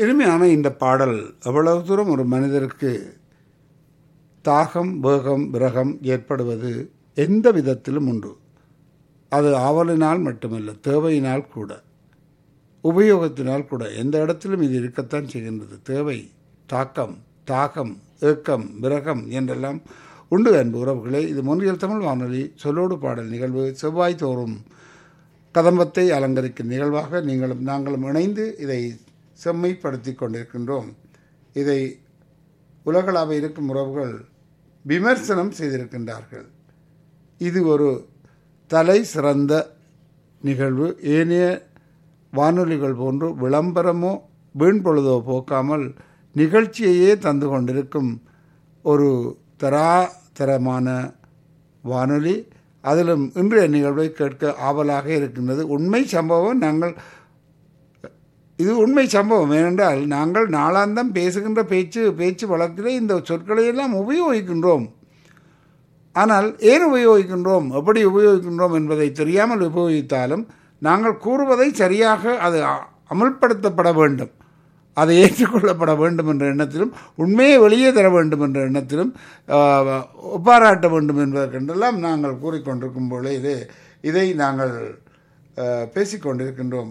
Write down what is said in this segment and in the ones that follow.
இனிமையான இந்த பாடல் எவ்வளவு தூரம் ஒரு மனிதருக்கு தாகம் வேகம் விரகம் ஏற்படுவது எந்த விதத்திலும் உண்டு அது ஆவலினால் மட்டுமல்ல தேவையினால் கூட உபயோகத்தினால் கூட எந்த இடத்திலும் இது இருக்கத்தான் செய்கின்றது தேவை தாக்கம் தாகம் ஏக்கம் விரகம் என்றெல்லாம் உண்டு அன்பு உறவுகளே இது முன்றியல் தமிழ் வானொலி சொல்லோடு பாடல் நிகழ்வு செவ்வாய் தோறும் கதம்பத்தை அலங்கரிக்கும் நிகழ்வாக நீங்களும் நாங்களும் இணைந்து இதை செம்மைப்படுத்தி கொண்டிருக்கின்றோம் இதை உலகளாவ இருக்கும் உறவுகள் விமர்சனம் செய்திருக்கின்றார்கள் இது ஒரு தலை சிறந்த நிகழ்வு ஏனைய வானொலிகள் போன்று விளம்பரமோ வீண்பொழுதோ போக்காமல் நிகழ்ச்சியையே தந்து கொண்டிருக்கும் ஒரு தராதரமான வானொலி அதிலும் இன்றைய நிகழ்வை கேட்க ஆவலாக இருக்கின்றது உண்மை சம்பவம் நாங்கள் இது உண்மை சம்பவம் ஏனென்றால் நாங்கள் நாளாந்தம் பேசுகின்ற பேச்சு பேச்சு வழக்கிலே இந்த சொற்களை எல்லாம் உபயோகிக்கின்றோம் ஆனால் ஏன் உபயோகிக்கின்றோம் எப்படி உபயோகிக்கின்றோம் என்பதை தெரியாமல் உபயோகித்தாலும் நாங்கள் கூறுவதை சரியாக அது அமல்படுத்தப்பட வேண்டும் அதை ஏற்றுக்கொள்ளப்பட வேண்டும் என்ற எண்ணத்திலும் உண்மையை வெளியே தர வேண்டும் என்ற எண்ணத்திலும் ஒப்பாராட்ட வேண்டும் என்பதற்கென்றெல்லாம் நாங்கள் கூறிக்கொண்டிருக்கும் பொழுது இதை நாங்கள் பேசிக்கொண்டிருக்கின்றோம்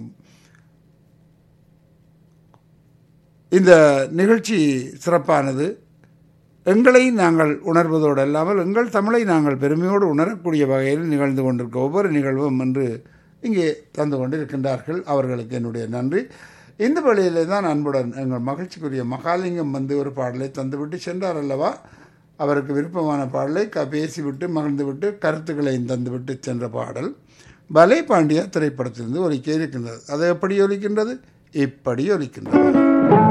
இந்த நிகழ்ச்சி சிறப்பானது எங்களை நாங்கள் உணர்வதோடு அல்லாமல் எங்கள் தமிழை நாங்கள் பெருமையோடு உணரக்கூடிய வகையில் நிகழ்ந்து கொண்டிருக்க ஒவ்வொரு நிகழ்வும் என்று இங்கே தந்து கொண்டிருக்கின்றார்கள் அவர்களுக்கு என்னுடைய நன்றி இந்த வழியிலே தான் அன்புடன் எங்கள் மகிழ்ச்சிக்குரிய மகாலிங்கம் வந்து ஒரு பாடலை தந்துவிட்டு சென்றார் அல்லவா அவருக்கு விருப்பமான பாடலை க பேசிவிட்டு மகிழ்ந்துவிட்டு கருத்துக்களையும் தந்துவிட்டு சென்ற பாடல் பலே பாண்டியா திரைப்படத்திலிருந்து ஒலிக்க இருக்கின்றது அது எப்படி ஒலிக்கின்றது இப்படி ஒலிக்கின்றது